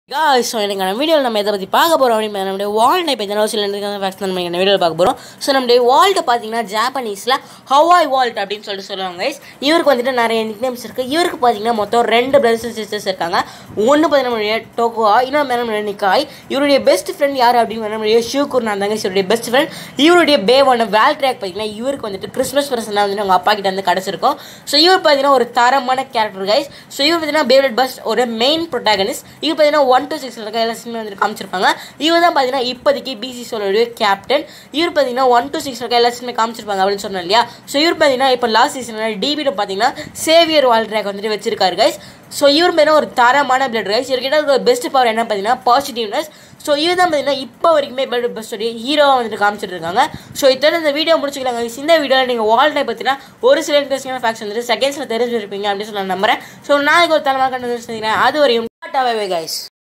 guys so எனக்கான வீடியோவில் நம்ம எதை பற்றி பார்க்க போகிறோம் அப்படின்னு நம்மளுடைய வால் டைப் எதனா சில ஃபேக்ஸ் நம்ம இந்த வீடியோவில் பார்க்க போகிறோம் ஸோ நம்மளுடைய வால்ட்டை பார்த்தீங்கன்னா ஜாப்பனீஸில் ஹவாய் வால்ட் அப்படின்னு சொல்லிட்டு சொல்லுவாங்க guys இவருக்கு வந்துட்டு நிறைய நிக்நேம்ஸ் இருக்குது இவருக்கு பார்த்தீங்கன்னா மொத்தம் ரெண்டு பிரதர்ஸ் அண்ட் சிஸ்டர்ஸ் இருக்காங்க ஒன்று பார்த்தீங்கன்னா நம்மளுடைய டோக்குவா இன்னொரு மேலே நம்மளுடைய நிக்காய் இவருடைய பெஸ்ட் ஃப்ரெண்ட் யார் அப்படின்னு நம்மளுடைய ஷூக்கூர் நான் தாங்க இவருடைய பெஸ்ட் ஃப்ரெண்ட் இவருடைய பேவான வேல் ட்ராக் பார்த்தீங்கன்னா இவருக்கு வந்துட்டு கிறிஸ்மஸ் பிரசனாக வந்துட்டு அவங்க அப்பா கிட்ட வந்து கிடச்சிருக்கும் ஸோ இவர் பார்த்தீங்கன்னா ஒரு தரமான கேரக்டர் கைஸ் ஸோ இவர் பார்த்தீங்கன்னா பேவலட் பஸ் ஒரு மெயின் ப்ரொட்டாகனிஸ்ட் இவர் பார்த்தீங்கன்னா ஒன் டு சிக்ஸ் இருக்க எல்லா சினிமா வந்து காமிச்சிருப்பாங்க இவர் தான் பார்த்தீங்கன்னா இப்போதைக்கு பிசி சோலோடைய கேப்டன் இவர் பார்த்தீங்கன்னா ஒன் டு சிக்ஸ் இருக்க எல்லா சினிமா காமிச்சிருப்பாங்க அப்படின்னு சொன்னோம் இல்லையா ஸோ இவர் பார்த்தீங்கன்னா இப்போ லாஸ்ட் சீசனில் டிபியில் பார்த்தீங்கன்னா சேவியர் வால் ட்ராக் வந்துட்டு வச்சிருக்காரு கைஸ் ஸோ இவர் பார்த்தீங்கன்னா ஒரு தரமான பிளட் கைஸ் இவர்கிட்ட ஒரு பெஸ்ட் பவர் என்ன பார்த்தீங்கன்னா பாசிட்டிவ்னஸ் ஸோ இவர் தான் பார்த்தீங்கன்னா இப்போ வரைக்குமே பிளட் பெஸ்டோடைய ஹீரோவாக வந்துட்டு காமிச்சிட்டு இருக்காங்க ஸோ இத்தனை இந்த வீடியோ முடிச்சுக்கலாங்க guys. இந்த வீடியோவில் நீங்கள் வால் டைப் பார்த்தீங்கன்னா ஒரு சில இன்ட்ரெஸ்டிங்கான ஃபேக்ட்ஸ் வந்துட்டு செகண்ட்ஸில் தெரிஞ்சிருப்பீங்க அப்படின்னு சொல்லி நான் நம்புறேன் ஸோ நாளைக்கு ஒரு தலைமாக கண்டு சந்திக்கிறேன் அது வரையும் டாட்டாவே கைஸ்